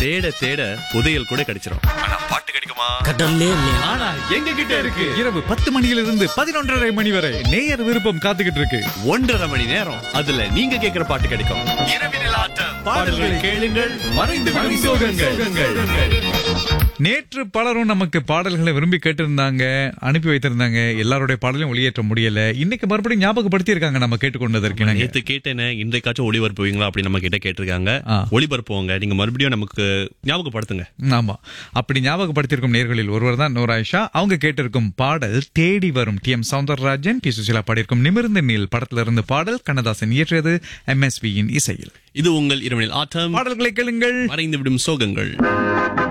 தேட தேட புதையல் கூட கிடைச்சிரும் ஆனா பாட்டு கிடைக்குமா கடல்லே இல்லையா ஆனா எங்க கிட்ட இருக்கு இரவு பத்து மணியிலிருந்து பதினொன்றரை மணி வரை நேயர் விருப்பம் காத்துக்கிட்டு இருக்கு ஒன்றரை மணி நேரம் அதுல நீங்க கேக்குற பாட்டு கிடைக்கும் இரவினில் ஆட்டம் பாடல்களை கேளுங்கள் மறைந்து விடும் சோகங்கள் நேற்று பலரும் நமக்கு பாடல்களை விரும்பி கேட்டிருந்தாங்க அனுப்பி வைத்திருந்தாங்க எல்லாருடைய பாடலையும் ஒளியேற்ற முடியல இன்னைக்கு மறுபடியும் ஞாபகப்படுத்தி இருக்காங்க நம்ம கேட்டுக்கொண்டதற்கு நாங்க நேத்து கேட்டேனே இன்றைக்காச்சும் ஒளிபரப்புவீங்களா அப்படி நம்ம கிட்ட கேட்டிருக்காங்க ஆ. ஒளிபரப்புவோங்க நீங்க மறுபடியும் நமக்கு ஞாபகப்படுத்துங்க ஆமா அப்படி ஞாபகப்படுத்தியிருக்கும் நேர்களில் ஒருவர் தான் நூராயிஷா அவங்க கேட்டிருக்கும் பாடல் தேடி வரும் T M Soundararajan P Susheela பாடியிருக்கும் நிமிர்ந்த நீல் படத்துல இருந்து பாடல் கண்ணதாசன் இயற்றியது எம்எஸ்வியின் இசையில் இது உங்கள் இரவனில் ஆட்டம் பாடல்களை கேளுங்கள் மறைந்து விடும் சோகங்கள்